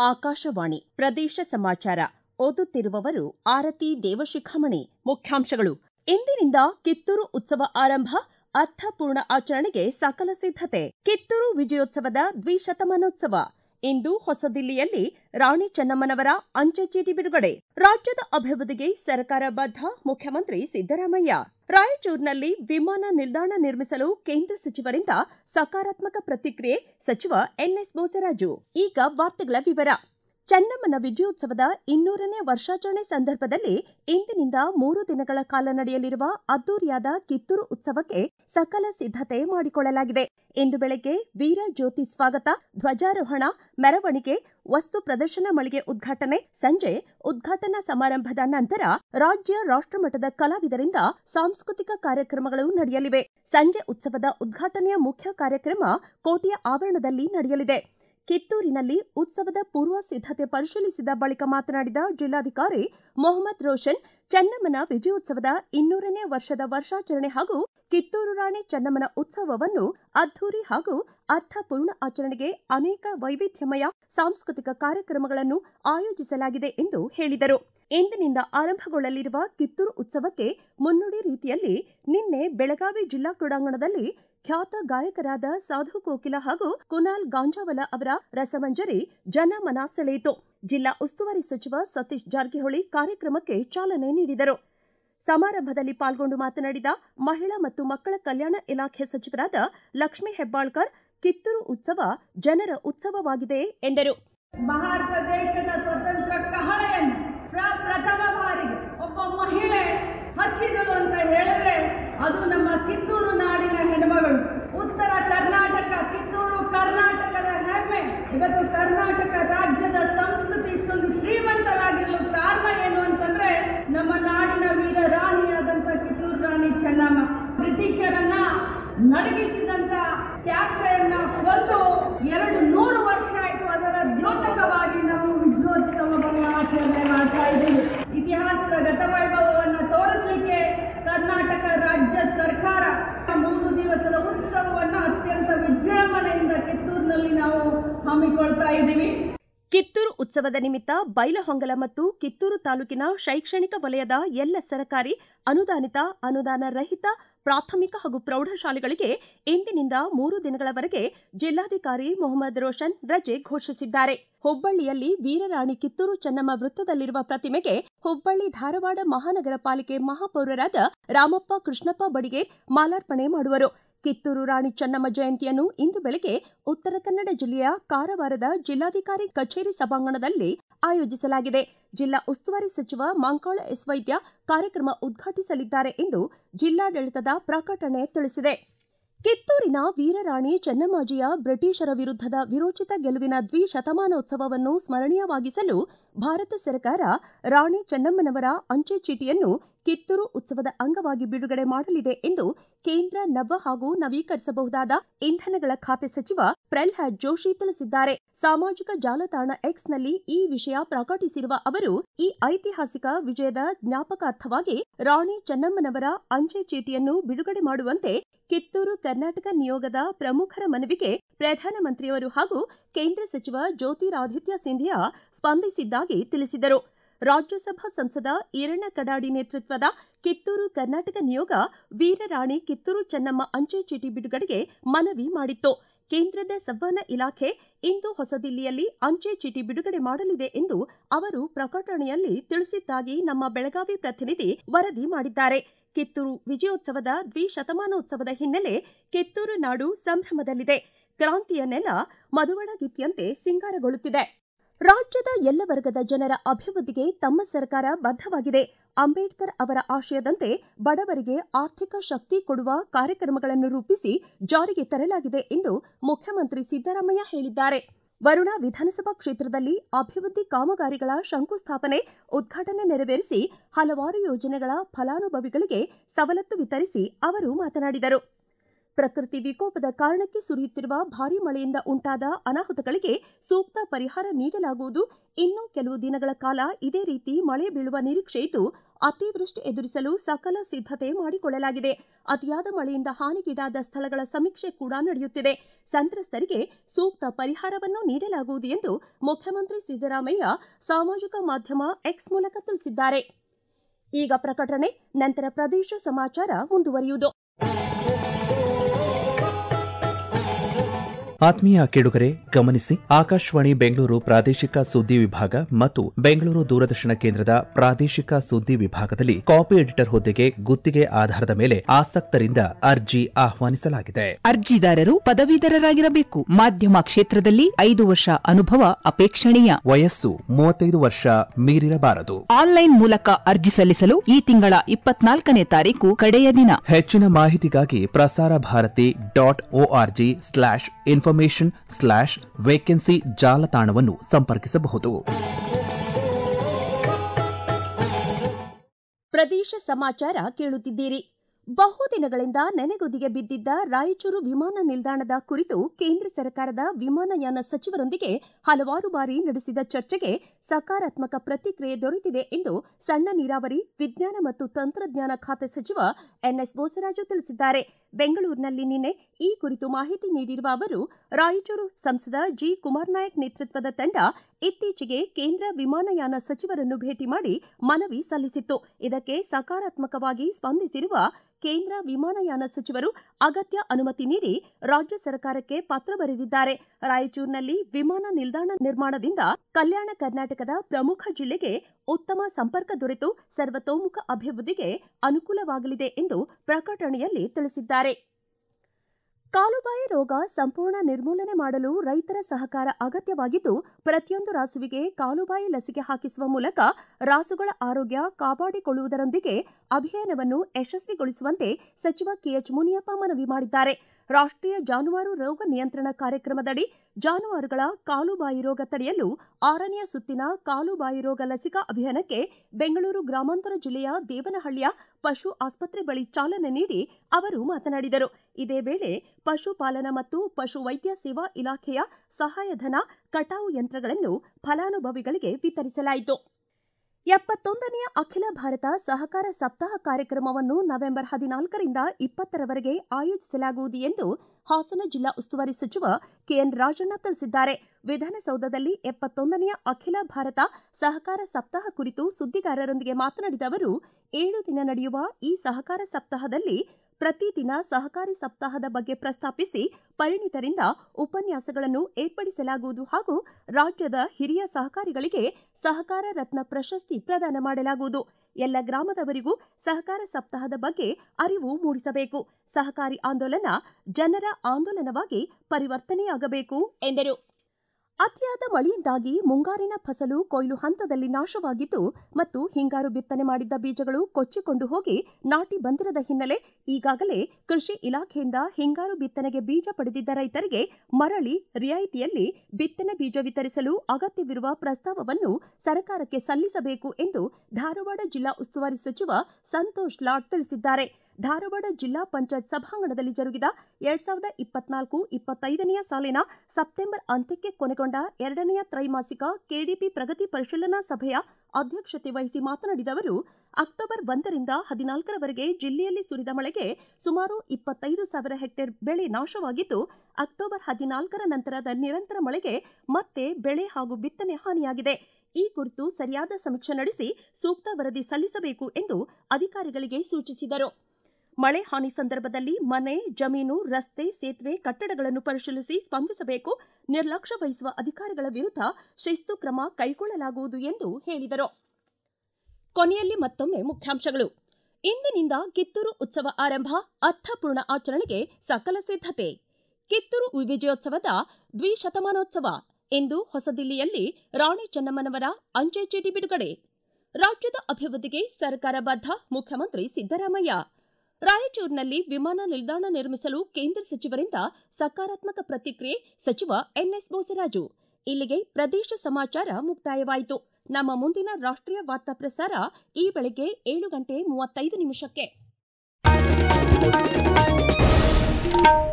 ಆಕಾಶವಾಣಿ ಪ್ರದೇಶ ಸಮಾಚಾರ ಓದುತ್ತಿರುವವರು ಆರತಿ ದೇವಶಿಖಾಮಣಿ ಮುಖ್ಯಾಂಶಗಳು ಇಂದಿನಿಂದ ಕಿತ್ತೂರು ಉತ್ಸವ ಆರಂಭ ಅರ್ಥಪೂರ್ಣ ಆಚರಣೆಗೆ ಸಕಲ ಸಿದ್ಧತೆ ಕಿತ್ತೂರು ವಿಜಯೋತ್ಸವದ ದ್ವಿಶತಮಾನೋತ್ಸವ ಇಂದು ಹೊಸದಿಲ್ಲಿಯಲ್ಲಿ ರಾಣಿ ಚೆನ್ನಮ್ಮನವರ ಅಂಚೆ ಚೀಟಿ ಬಿಡುಗಡೆ ರಾಜ್ಯದ ಅಭಿವೃದ್ಧಿಗೆ ಸರ್ಕಾರ ಬದ್ಧ ಮುಖ್ಯಮಂತ್ರಿ ಸಿದ್ದರಾಮಯ್ಯ ರಾಯಚೂರಿನಲ್ಲಿ ವಿಮಾನ ನಿಲ್ದಾಣ ನಿರ್ಮಿಸಲು ಕೇಂದ್ರ ಸಚಿವರಿಂದ ಸಕಾರಾತ್ಮಕ ಪ್ರತಿಕ್ರಿಯೆ ಸಚಿವ ಎನ್ಎಸ್ ಬೋಸರಾಜು ಈಗ ವಾರ್ತೆಗಳ ವಿವರ ಚೆನ್ನಮ್ಮನ ವಿಜಯೋತ್ಸವದ ಇನ್ನೂರನೇ ವರ್ಷಾಚರಣೆ ಸಂದರ್ಭದಲ್ಲಿ ಇಂದಿನಿಂದ ಮೂರು ದಿನಗಳ ಕಾಲ ನಡೆಯಲಿರುವ ಅದ್ದೂರಿಯಾದ ಕಿತ್ತೂರು ಉತ್ಸವಕ್ಕೆ ಸಕಲ ಸಿದ್ಧತೆ ಮಾಡಿಕೊಳ್ಳಲಾಗಿದೆ ಇಂದು ಬೆಳಗ್ಗೆ ವೀರ ಜ್ಯೋತಿ ಸ್ವಾಗತ ಧ್ವಜಾರೋಹಣ ಮೆರವಣಿಗೆ ವಸ್ತು ಪ್ರದರ್ಶನ ಮಳಿಗೆ ಉದ್ಘಾಟನೆ ಸಂಜೆ ಉದ್ಘಾಟನಾ ಸಮಾರಂಭದ ನಂತರ ರಾಜ್ಯ ರಾಷ್ಟಮಟ್ಟದ ಕಲಾವಿದರಿಂದ ಸಾಂಸ್ಕೃತಿಕ ಕಾರ್ಯಕ್ರಮಗಳು ನಡೆಯಲಿವೆ ಸಂಜೆ ಉತ್ಸವದ ಉದ್ಘಾಟನೆಯ ಮುಖ್ಯ ಕಾರ್ಯಕ್ರಮ ಕೋಟೆಯ ಆವರಣದಲ್ಲಿ ನಡೆಯಲಿದೆ ಕಿತ್ತೂರಿನಲ್ಲಿ ಉತ್ಸವದ ಪೂರ್ವ ಸಿದ್ಧತೆ ಪರಿಶೀಲಿಸಿದ ಬಳಿಕ ಮಾತನಾಡಿದ ಜಿಲ್ಲಾಧಿಕಾರಿ ಮೊಹಮ್ಮದ್ ರೋಷನ್ ಚೆನ್ನಮ್ಮನ ವಿಜಯೋತ್ಸವದ ಇನ್ನೂರನೇ ವರ್ಷದ ವರ್ಷಾಚರಣೆ ಹಾಗೂ ಕಿತ್ತೂರು ರಾಣಿ ಚೆನ್ನಮ್ಮನ ಉತ್ಸವವನ್ನು ಅದ್ದೂರಿ ಹಾಗೂ ಅರ್ಥಪೂರ್ಣ ಆಚರಣೆಗೆ ಅನೇಕ ವೈವಿಧ್ಯಮಯ ಸಾಂಸ್ಕೃತಿಕ ಕಾರ್ಯಕ್ರಮಗಳನ್ನು ಆಯೋಜಿಸಲಾಗಿದೆ ಎಂದು ಹೇಳಿದರು ಇಂದಿನಿಂದ ಆರಂಭಗೊಳ್ಳಲಿರುವ ಕಿತ್ತೂರು ಉತ್ಸವಕ್ಕೆ ಮುನ್ನುಡಿ ರೀತಿಯಲ್ಲಿ ನಿನ್ನೆ ಬೆಳಗಾವಿ ಜಿಲ್ಲಾ ಕ್ರೀಡಾಂಗಣದಲ್ಲಿ ಖ್ಯಾತ ಗಾಯಕರಾದ ಸಾಧು ಕೋಕಿಲ ಹಾಗೂ ಕುನಾಲ್ ಗಾಂಜಾವಲ ಅವರ ರಸಮಂಜರಿ ಜನಮನ ಸೆಳೆಯಿತು ಜಿಲ್ಲಾ ಉಸ್ತುವಾರಿ ಸಚಿವ ಸತೀಶ್ ಜಾರಕಿಹೊಳಿ ಕಾರ್ಯಕ್ರಮಕ್ಕೆ ಚಾಲನೆ ನೀಡಿದರು ಸಮಾರಂಭದಲ್ಲಿ ಪಾಲ್ಗೊಂಡು ಮಾತನಾಡಿದ ಮಹಿಳಾ ಮತ್ತು ಮಕ್ಕಳ ಕಲ್ಯಾಣ ಇಲಾಖೆ ಸಚಿವರಾದ ಲಕ್ಷ್ಮೀ ಹೆಬ್ಬಾಳ್ಕರ್ ಕಿತ್ತೂರು ಉತ್ಸವ ಜನರ ಉತ್ಸವವಾಗಿದೆ ಎಂದರು ಭಾರತ ದೇಶದ ಸ್ವತಂತ್ರ ಕಹಳೆಯನ್ನು ಪ್ರಪ್ರಥಮ ಬಾರಿಗೆ ಒಬ್ಬ ಮಹಿಳೆ ಹಚ್ಚಿದಳು ಅಂತ ಹೇಳಿದ್ರೆ ಅದು ನಮ್ಮ ಕಿತ್ತೂರು ನಾಡಿನ ಹೆಣ್ಮಗಳು ಉತ್ತರ ಕರ್ನಾಟಕ ಕಿತ್ತೂರು ಕರ್ನಾಟಕದ ಹೆಮ್ಮೆ ಇವತ್ತು ಕರ್ನಾಟಕ ರಾಜ್ಯದ ಸಂಸ್ಕೃತಿ ಇಷ್ಟೊಂದು ಶ್ರೀಮಂತರಾಗಿರಲು ಕಾರಣ ಏನು ಅಂತಂದ್ರೆ ನಮ್ಮ ನಾಡಿನ ವೀರ ರಾಣಿಯಾದಂತ ಕಿತ್ತೂರು ರಾಣಿ ಚೆನ್ನಮ್ಮ ಬ್ರಿಟಿಷರನ್ನ ನಡಗಿಸಿದಂತ ತ್ಯಾಗರೆಯನ್ನ ಕೊಂದು ಎರಡು ನೂರು ವರ್ಷ ಆಯಿತು ಅದರ ದ್ಯೋತಕವಾಗಿ ನಾವು ವಿಜಯೋತ್ಸವವನ್ನು ಆಚರಣೆ ಮಾಡ್ತಾ ಇದ್ದೀವಿ ಇತಿಹಾಸದ ಗತವೈಭವವನ್ನ ತೋರಿಸಲಿಕ್ಕೆ ಕರ್ನಾಟಕ ರಾಜ್ಯ ಸರ್ಕಾರ ಮೂರು ದಿವಸದ ಉತ್ಸವವನ್ನ ಅತ್ಯಂತ ವಿಜೃಂಭಣೆಯಿಂದ ಕಿತ್ತೂರಿನಲ್ಲಿ ನಾವು ಹಮ್ಮಿಕೊಳ್ತಾ ಇದ್ದೀವಿ ಕಿತ್ತೂರು ಉತ್ಸವದ ನಿಮಿತ್ತ ಬೈಲಹೊಂಗಲ ಮತ್ತು ಕಿತ್ತೂರು ತಾಲೂಕಿನ ಶೈಕ್ಷಣಿಕ ವಲಯದ ಎಲ್ಲ ಸರ್ಕಾರಿ ಅನುದಾನಿತ ಅನುದಾನ ರಹಿತ ಪ್ರಾಥಮಿಕ ಹಾಗೂ ಪ್ರೌಢಶಾಲೆಗಳಿಗೆ ಇಂದಿನಿಂದ ಮೂರು ದಿನಗಳವರೆಗೆ ಜಿಲ್ಲಾಧಿಕಾರಿ ಮೊಹಮ್ಮದ್ ರೋಷನ್ ರಜೆ ಘೋಷಿಸಿದ್ದಾರೆ ಹುಬ್ಬಳ್ಳಿಯಲ್ಲಿ ವೀರರಾಣಿ ಕಿತ್ತೂರು ಚೆನ್ನಮ್ಮ ವೃತ್ತದಲ್ಲಿರುವ ಪ್ರತಿಮೆಗೆ ಹುಬ್ಬಳ್ಳಿ ಧಾರವಾಡ ಮಹಾನಗರ ಪಾಲಿಕೆ ಮಹಾಪೌರರಾದ ರಾಮಪ್ಪ ಕೃಷ್ಣಪ್ಪ ಬಡಿಗೆ ಮಾಲಾರ್ಪಣೆ ಮಾಡುವರು ಕಿತ್ತೂರು ರಾಣಿ ಚೆನ್ನಮ್ಮ ಜಯಂತಿಯನ್ನು ಇಂದು ಬೆಳಗ್ಗೆ ಉತ್ತರ ಕನ್ನಡ ಜಿಲ್ಲೆಯ ಕಾರವಾರದ ಜಿಲ್ಲಾಧಿಕಾರಿ ಕಚೇರಿ ಸಭಾಂಗಣದಲ್ಲಿ ಆಯೋಜಿಸಲಾಗಿದೆ ಜಿಲ್ಲಾ ಉಸ್ತುವಾರಿ ಸಚಿವ ಮಂಕಾಳ ಎಸ್ ವೈದ್ಯ ಕಾರ್ಯಕ್ರಮ ಉದ್ಘಾಟಿಸಲಿದ್ದಾರೆ ಎಂದು ಜಿಲ್ಲಾಡಳಿತದ ಪ್ರಕಟಣೆ ತಿಳಿಸಿದೆ ಕಿತ್ತೂರಿನ ವೀರರಾಣಿ ಚೆನ್ನಮ್ಮಾಜಿಯ ಬ್ರಿಟಿಷರ ವಿರುದ್ಧದ ವಿರೋಚಿತ ಗೆಲುವಿನ ದ್ವಿಶತಮಾನೋತ್ಸವವನ್ನು ಸ್ಮರಣೀಯವಾಗಿಸಲು ಭಾರತ ಸರ್ಕಾರ ರಾಣಿ ಚೆನ್ನಮ್ಮನವರ ಅಂಚೆ ಚೀಟಿಯನ್ನು ಕಿತ್ತೂರು ಉತ್ಸವದ ಅಂಗವಾಗಿ ಬಿಡುಗಡೆ ಮಾಡಲಿದೆ ಎಂದು ಕೇಂದ್ರ ನವ ಹಾಗೂ ನವೀಕರಿಸಬಹುದಾದ ಇಂಧನಗಳ ಖಾತೆ ಸಚಿವ ಪ್ರಲ್ಹಾದ್ ಜೋಶಿ ತಿಳಿಸಿದ್ದಾರೆ ಸಾಮಾಜಿಕ ಜಾಲತಾಣ ಎಕ್ಸ್ನಲ್ಲಿ ಈ ವಿಷಯ ಪ್ರಕಟಿಸಿರುವ ಅವರು ಈ ಐತಿಹಾಸಿಕ ವಿಜಯದ ಜ್ಞಾಪಕಾರ್ಥವಾಗಿ ರಾಣಿ ಚೆನ್ನಮ್ಮನವರ ಅಂಚೆ ಚೀಟಿಯನ್ನು ಬಿಡುಗಡೆ ಮಾಡುವಂತೆ ಕಿತ್ತೂರು ಕರ್ನಾಟಕ ನಿಯೋಗದ ಪ್ರಮುಖರ ಮನವಿಗೆ ಪ್ರಧಾನಮಂತ್ರಿಯವರು ಹಾಗೂ ಕೇಂದ್ರ ಸಚಿವ ಜ್ಯೋತಿರಾದಿತ್ಯ ಸಿಂಧಿಯಾ ಸ್ಪಂದಿಸಿದ್ದಾಗಿ ತಿಳಿಸಿದರು ರಾಜ್ಯಸಭಾ ಸಂಸದ ಈರಣ್ಣ ಕಡಾಡಿ ನೇತೃತ್ವದ ಕಿತ್ತೂರು ಕರ್ನಾಟಕ ನಿಯೋಗ ವೀರರಾಣಿ ಕಿತ್ತೂರು ಚೆನ್ನಮ್ಮ ಅಂಚೆ ಚೀಟಿ ಬಿಡುಗಡೆಗೆ ಮನವಿ ಮಾಡಿತ್ತು ಕೇಂದ್ರದ ಸಂವಹನ ಇಲಾಖೆ ಇಂದು ಹೊಸದಿಲ್ಲಿಯಲ್ಲಿ ಅಂಚೆ ಚೀಟಿ ಬಿಡುಗಡೆ ಮಾಡಲಿದೆ ಎಂದು ಅವರು ಪ್ರಕಟಣೆಯಲ್ಲಿ ತಿಳಿಸಿದ್ದಾಗಿ ನಮ್ಮ ಬೆಳಗಾವಿ ಪ್ರತಿನಿಧಿ ವರದಿ ಮಾಡಿದ್ದಾರೆ ಕಿತ್ತೂರು ವಿಜಯೋತ್ಸವದ ದ್ವಿಶತಮಾನೋತ್ಸವದ ಹಿನ್ನೆಲೆ ಕಿತ್ತೂರು ನಾಡು ಸಂಭ್ರಮದಲ್ಲಿದೆ ಕ್ರಾಂತಿಯ ನೆಲ ಮಧುವಣಗಿತ್ತಿಯಂತೆ ಸಿಂಗಾರಗೊಳ್ಳುತ್ತಿದೆ ರಾಜ್ಯದ ಎಲ್ಲ ವರ್ಗದ ಜನರ ಅಭಿವೃದ್ಧಿಗೆ ತಮ್ಮ ಸರ್ಕಾರ ಬದ್ಧವಾಗಿದೆ ಅಂಬೇಡ್ಕರ್ ಅವರ ಆಶಯದಂತೆ ಬಡವರಿಗೆ ಆರ್ಥಿಕ ಶಕ್ತಿ ಕೊಡುವ ಕಾರ್ಯಕ್ರಮಗಳನ್ನು ರೂಪಿಸಿ ಜಾರಿಗೆ ತರಲಾಗಿದೆ ಎಂದು ಮುಖ್ಯಮಂತ್ರಿ ಸಿದ್ದರಾಮಯ್ಯ ಹೇಳಿದ್ದಾರೆ ವರುಣಾ ವಿಧಾನಸಭಾ ಕ್ಷೇತ್ರದಲ್ಲಿ ಅಭಿವೃದ್ಧಿ ಕಾಮಗಾರಿಗಳ ಶಂಕುಸ್ಥಾಪನೆ ಉದ್ಘಾಟನೆ ನೆರವೇರಿಸಿ ಹಲವಾರು ಯೋಜನೆಗಳ ಫಲಾನುಭವಿಗಳಿಗೆ ಸವಲತ್ತು ವಿತರಿಸಿ ಅವರು ಮಾತನಾಡಿದರು ಪ್ರಕೃತಿ ವಿಕೋಪದ ಕಾರಣಕ್ಕೆ ಸುರಿಯುತ್ತಿರುವ ಭಾರೀ ಮಳೆಯಿಂದ ಉಂಟಾದ ಅನಾಹುತಗಳಿಗೆ ಸೂಕ್ತ ಪರಿಹಾರ ನೀಡಲಾಗುವುದು ಇನ್ನೂ ಕೆಲವು ದಿನಗಳ ಕಾಲ ಇದೇ ರೀತಿ ಮಳೆ ಬೀಳುವ ನಿರೀಕ್ಷೆ ಇದ್ದು ಅತಿವೃಷ್ಟಿ ಎದುರಿಸಲು ಸಕಲ ಸಿದ್ಧತೆ ಮಾಡಿಕೊಳ್ಳಲಾಗಿದೆ ಅತಿಯಾದ ಮಳೆಯಿಂದ ಹಾನಿಗೀಡಾದ ಸ್ಥಳಗಳ ಸಮೀಕ್ಷೆ ಕೂಡ ನಡೆಯುತ್ತಿದೆ ಸಂತ್ರಸ್ತರಿಗೆ ಸೂಕ್ತ ಪರಿಹಾರವನ್ನು ನೀಡಲಾಗುವುದು ಎಂದು ಮುಖ್ಯಮಂತ್ರಿ ಸಿದ್ದರಾಮಯ್ಯ ಸಾಮಾಜಿಕ ಮಾಧ್ಯಮ ಎಕ್ಸ್ ಮೂಲಕ ತಿಳಿಸಿದ್ದಾರೆ ಈಗ ಪ್ರಕಟಣೆ ನಂತರ ಪ್ರದೇಶ ಸಮಾಚಾರ ಮುಂದುವರಿಯುವುದು ಆತ್ಮೀಯ ಕೇಳುಗರೆ ಗಮನಿಸಿ ಆಕಾಶವಾಣಿ ಬೆಂಗಳೂರು ಪ್ರಾದೇಶಿಕ ಸುದ್ದಿ ವಿಭಾಗ ಮತ್ತು ಬೆಂಗಳೂರು ದೂರದರ್ಶನ ಕೇಂದ್ರದ ಪ್ರಾದೇಶಿಕ ಸುದ್ದಿ ವಿಭಾಗದಲ್ಲಿ ಕಾಪಿ ಎಡಿಟರ್ ಹುದ್ದೆಗೆ ಗುತ್ತಿಗೆ ಆಧಾರದ ಮೇಲೆ ಆಸಕ್ತರಿಂದ ಅರ್ಜಿ ಆಹ್ವಾನಿಸಲಾಗಿದೆ ಅರ್ಜಿದಾರರು ಪದವೀಧರರಾಗಿರಬೇಕು ಮಾಧ್ಯಮ ಕ್ಷೇತ್ರದಲ್ಲಿ ಐದು ವರ್ಷ ಅನುಭವ ಅಪೇಕ್ಷಣೀಯ ವಯಸ್ಸು ಮೂವತ್ತೈದು ವರ್ಷ ಮೀರಿರಬಾರದು ಆನ್ಲೈನ್ ಮೂಲಕ ಅರ್ಜಿ ಸಲ್ಲಿಸಲು ಈ ತಿಂಗಳ ಇಪ್ಪತ್ನಾಲ್ಕನೇ ತಾರೀಕು ಕಡೆಯ ದಿನ ಹೆಚ್ಚಿನ ಮಾಹಿತಿಗಾಗಿ Prasar Bharati dot ORG slash information slash vacancy ಜಾಲತಾಣವನ್ನು ಸಂಪರ್ಕಿಸಬಹುದು ಪ್ರದೇಶ ಸಮಾಚಾರ ಕೇಳುತ್ತಿದ್ದೀರಿ ಬಹುದಿನಗಳಿಂದ ನೆನೆಗುದಿಗೆ ಬಿದ್ದಿದ್ದ ರಾಯಚೂರು ವಿಮಾನ ನಿಲ್ದಾಣದ ಕುರಿತು ಕೇಂದ್ರ ಸರ್ಕಾರದ ವಿಮಾನಯಾನ ಸಚಿವರೊಂದಿಗೆ ಹಲವಾರು ಬಾರಿ ನಡೆಸಿದ ಚರ್ಚೆಗೆ ಸಕಾರಾತ್ಮಕ ಪ್ರತಿಕ್ರಿಯೆ ದೊರೆತಿದೆ ಎಂದು ಸಣ್ಣ ನೀರಾವರಿ ವಿಜ್ಞಾನ ಮತ್ತು ತಂತ್ರಜ್ಞಾನ ಖಾತೆ ಸಚಿವ ಎನ್ಎಸ್ ಬೋಸರಾಜು ತಿಳಿಸಿದ್ದಾರೆ ಬೆಂಗಳೂರಿನಲ್ಲಿ ನಿನ್ನೆ ಈ ಕುರಿತು ಮಾಹಿತಿ ನೀಡಿರುವ ಅವರು ರಾಯಚೂರು ಸಂಸದ ಜಿ ಕುಮಾರ್ ನಾಯಕ್ ನೇತೃತ್ವದ ತಂಡ ಇತ್ತೀಚೆಗೆ ಕೇಂದ್ರ ವಿಮಾನಯಾನ ಸಚಿವರನ್ನು ಭೇಟಿ ಮಾಡಿ ಮನವಿ ಸಲ್ಲಿಸಿತ್ತು ಇದಕ್ಕೆ ಸಕಾರಾತ್ಮಕವಾಗಿ ಸ್ಪಂದಿಸಿರುವ ಕೇಂದ್ರ ವಿಮಾನಯಾನ ಸಚಿವರು ಅಗತ್ಯ ಅನುಮತಿ ನೀಡಿ ರಾಜ್ಯ ಸರ್ಕಾರಕ್ಕೆ ಪತ್ರ ಬರೆದಿದ್ದಾರೆ ರಾಯಚೂರಿನಲ್ಲಿ ವಿಮಾನ ನಿಲ್ದಾಣ ನಿರ್ಮಾಣದಿಂದ ಕಲ್ಯಾಣ ಕರ್ನಾಟಕದ ಪ್ರಮುಖ ಜಿಲ್ಲೆಗೆ ಉತ್ತಮ ಸಂಪರ್ಕ ದೊರೆತು ಸರ್ವತೋಮುಖ ಅಭಿವೃದ್ಧಿಗೆ ಅನುಕೂಲವಾಗಲಿದೆ ಎಂದು ಪ್ರಕಟಣೆಯಲ್ಲಿ ತಿಳಿಸಿದ್ದಾರೆ ಕಾಲುಬಾಯಿ ರೋಗ ಸಂಪೂರ್ಣ ನಿರ್ಮೂಲನೆ ಮಾಡಲು ರೈತರ ಸಹಕಾರ ಅಗತ್ಯವಾಗಿದ್ದು ಪ್ರತಿಯೊಂದು ರಾಸುವಿಗೆ ಕಾಲುಬಾಯಿ ಲಸಿಕೆ ಹಾಕಿಸುವ ಮೂಲಕ ರಾಸುಗಳ ಆರೋಗ್ಯ ಕಾಪಾಡಿಕೊಳ್ಳುವುದರೊಂದಿಗೆ ಅಭಿಯಾನವನ್ನು ಯಶಸ್ವಿಗೊಳಿಸುವಂತೆ ಸಚಿವ ಕೆಎಚ್ ಮುನಿಯಪ್ಪ ಮನವಿ ಮಾಡಿದ್ದಾರೆ ರಾಷ್ಟೀಯ ಜಾನುವಾರು ರೋಗ ನಿಯಂತ್ರಣ ಕಾರ್ಯಕ್ರಮದಡಿ ಜಾನುವಾರುಗಳ ಕಾಲುಬಾಯಿ ರೋಗ ತಡೆಯಲು ಆರನೆಯ ಸುತ್ತಿನ ಕಾಲುಬಾಯಿ ರೋಗ ಲಸಿಕಾ ಅಭಿಯಾನಕ್ಕೆ ಬೆಂಗಳೂರು ಗ್ರಾಮಾಂತರ ಜಿಲ್ಲೆಯ ದೇವನಹಳ್ಳಿಯ ಪಶು ಆಸ್ಪತ್ರೆ ಬಳಿ ಚಾಲನೆ ನೀಡಿ ಅವರು ಮಾತನಾಡಿದರು ಇದೇ ವೇಳೆ ಪಶುಪಾಲನಾ ಮತ್ತು ಪಶು ವೈದ್ಯ ಸೇವಾ ಇಲಾಖೆಯ ಸಹಾಯಧನ ಕಟಾವು ಯಂತ್ರಗಳನ್ನು ಫಲಾನುಭವಿಗಳಿಗೆ ವಿತರಿಸಲಾಯಿತು ಎಪ್ಪತ್ತೊಂದನೆಯ ಅಖಿಲ ಭಾರತ ಸಹಕಾರ ಸಪ್ತಾಹ ಕಾರ್ಯಕ್ರಮವನ್ನು ನವೆಂಬರ್ ಹದಿನಾಲ್ಕರಿಂದ ಇಪ್ಪತ್ತರವರೆಗೆ ಆಯೋಜಿಸಲಾಗುವುದು ಎಂದು ಹಾಸನ ಜಿಲ್ಲಾ ಉಸ್ತುವಾರಿ ಸಚಿವ ಕೆಎನ್ ರಾಜಣ್ಣ ತಿಳಿಸಿದ್ದಾರೆ ವಿಧಾನಸೌಧದಲ್ಲಿ ಎಪ್ಪತ್ತೊಂದನೆಯ ಅಖಿಲ ಭಾರತ ಸಹಕಾರ ಸಪ್ತಾಹ ಕುರಿತು ಸುದ್ದಿಗಾರರೊಂದಿಗೆ ಮಾತನಾಡಿದ ಅವರು ಏಳು ದಿನ ನಡೆಯುವ ಈ ಸಹಕಾರ ಸಪ್ತಾಹದಲ್ಲಿ ಪ್ರತಿದಿನ ಸಹಕಾರಿ ಸಪ್ತಾಹದ ಬಗ್ಗೆ ಪ್ರಸ್ತಾಪಿಸಿ ಪರಿಣಿತರಿಂದ ಉಪನ್ಯಾಸಗಳನ್ನು ಏರ್ಪಡಿಸಲಾಗುವುದು ಹಾಗೂ ರಾಜ್ಯದ ಹಿರಿಯ ಸಹಕಾರಿಗಳಿಗೆ ಸಹಕಾರ ರತ್ನ ಪ್ರಶಸ್ತಿ ಪ್ರದಾನ ಮಾಡಲಾಗುವುದು ಎಲ್ಲ ಗ್ರಾಮದವರಿಗೂ ಸಹಕಾರ ಸಪ್ತಾಹದ ಬಗ್ಗೆ ಅರಿವು ಮೂಡಿಸಬೇಕು ಸಹಕಾರಿ ಆಂದೋಲನ ಜನರ ಆಂದೋಲನವಾಗಿ ಪರಿವರ್ತನೆಯಾಗಬೇಕು ಎಂದರು ಅತಿಯಾದ ಮಳೆಯಿಂದಾಗಿ ಮುಂಗಾರಿನ ಫಸಲು ಕೊಯ್ಲು ಹಂತದಲ್ಲಿ ನಾಶವಾಗಿದ್ದು ಮತ್ತು ಹಿಂಗಾರು ಬಿತ್ತನೆ ಮಾಡಿದ್ದ ಬೀಜಗಳು ಕೊಚ್ಚಿಕೊಂಡು ಹೋಗಿ ನಾಟಿ ಬಂದಿರದ ಹಿನ್ನೆಲೆ ಈಗಾಗಲೇ ಕೃಷಿ ಇಲಾಖೆಯಿಂದ ಹಿಂಗಾರು ಬಿತ್ತನೆಗೆ ಬೀಜ ಪಡೆದಿದ್ದ ರೈತರಿಗೆ ಮರಳಿ ರಿಯಾಯಿತಿಯಲ್ಲಿ ಬಿತ್ತನೆ ಬೀಜ ವಿತರಿಸಲು ಅಗತ್ಯವಿರುವ ಪ್ರಸ್ತಾವವನ್ನು ಸರ್ಕಾರಕ್ಕೆ ಸಲ್ಲಿಸಬೇಕು ಎಂದು ಧಾರವಾಡ ಜಿಲ್ಲಾ ಉಸ್ತುವಾರಿ ಸಚಿವ ಸಂತೋಷ್ ಲಾಡ್ ತಿಳಿಸಿದ್ದಾರೆ ಧಾರವಾಡ ಜಿಲ್ಲಾ ಪಂಚಾಯತ್ ಸಭಾಂಗಣದಲ್ಲಿ ಜರುಗಿದ ಎರಡ್ ಸಾವಿರದ ಇಪ್ಪತ್ನಾಲ್ಕು ಇಪ್ಪತ್ತೈದನೆಯ ಸಾಲಿನ ಸೆಪ್ಟೆಂಬರ್ ಅಂತ್ಯಕ್ಕೆ ಕೊನೆಗೊಂಡ ಎರಡನೆಯ ತ್ರೈಮಾಸಿಕ ಕೆಡಿಪಿ ಪ್ರಗತಿ ಪರಿಶೀಲನಾ ಸಭೆಯ ಅಧ್ಯಕ್ಷತೆ ವಹಿಸಿ ಮಾತನಾಡಿದ ಅವರು ಅಕ್ಟೋಬರ್ ಒಂದರಿಂದ ಹದಿನಾಲ್ಕರವರೆಗೆ ಜಿಲ್ಲೆಯಲ್ಲಿ ಸುರಿದ ಮಳೆಗೆ ಸುಮಾರು ಇಪ್ಪತ್ತೈದು ಸಾವಿರ ಹೆಕ್ಟೇರ್ ಬೆಳೆ ನಾಶವಾಗಿದ್ದು ಅಕ್ಟೋಬರ್ ಹದಿನಾಲ್ಕರ ನಂತರದ ನಿರಂತರ ಮಳೆಗೆ ಮತ್ತೆ ಬೆಳೆ ಹಾಗೂ ಬಿತ್ತನೆ ಹಾನಿಯಾಗಿದೆ ಈ ಕುರಿತು ಸರಿಯಾದ ಸಮೀಕ್ಷೆ ನಡೆಸಿ ಸೂಕ್ತ ವರದಿ ಸಲ್ಲಿಸಬೇಕು ಎಂದು ಅಧಿಕಾರಿಗಳಿಗೆ ಸೂಚಿಸಿದರು ಮಳೆ ಹಾನಿ ಸಂದರ್ಭದಲ್ಲಿ ಮನೆ ಜಮೀನು ರಸ್ತೆ ಸೇತುವೆ ಕಟ್ಟಡಗಳನ್ನು ಪರಿಶೀಲಿಸಿ ಸ್ಪಂದಿಸಬೇಕು ನಿರ್ಲಕ್ಷ್ಯ ವಹಿಸುವ ಅಧಿಕಾರಿಗಳ ವಿರುದ್ಧ ಶಿಸ್ತು ಕ್ರಮ ಕೈಗೊಳ್ಳಲಾಗುವುದು ಎಂದು ಹೇಳಿದರು ಕೊನೆಯಲ್ಲಿ ಮತ್ತೊಮ್ಮೆ ಮುಖ್ಯಾಂಶಗಳು ಇಂದಿನಿಂದ ಕಿತ್ತೂರು ಉತ್ಸವ ಆರಂಭ ಅರ್ಥಪೂರ್ಣ ಆಚರಣೆಗೆ ಸಕಲ ಸಿದ್ಧತೆ ಕಿತ್ತೂರು ವಿಜಯೋತ್ಸವದ ದ್ವಿಶತಮಾನೋತ್ಸವ ಇಂದು ಹೊಸದಿಲ್ಲಿಯಲ್ಲಿ ರಾಣಿ ಚೆನ್ನಮ್ಮನವರ ಅಂಚೆ ಚೀಟಿ ಬಿಡುಗಡೆ ರಾಜ್ಯದ ಅಭಿವೃದ್ಧಿಗೆ ಸರ್ಕಾರ ಬದ್ಧ ಮುಖ್ಯಮಂತ್ರಿ ಸಿದ್ದರಾಮಯ್ಯ ರಾಯಚೂರಿನಲ್ಲಿ ವಿಮಾನ ನಿಲ್ದಾಣ ನಿರ್ಮಿಸಲು ಕೇಂದ್ರ ಸಚಿವರಿಂದ ಸಕಾರಾತ್ಮಕ ಪ್ರತಿಕ್ರಿಯೆ ಸಚಿವ ಎನ್ಎಸ್ ಬೋಸರಾಜು ಇಲ್ಲಿಗೆ ಪ್ರದೇಶ ಸಮಾಚಾರ ಮುಕ್ತಾಯವಾಯಿತು ನಮ್ಮ ಮುಂದಿನ ರಾಷ್ಟ್ರೀಯ ವಾರ್ತಾ ಪ್ರಸಾರ ಈ ಬೆಳಗ್ಗೆ ಏಳು ಗಂಟೆ ಮೂವತ್ತೈದು ನಿಮಿಷಕ್ಕೆ ನ್ಯೂಸ್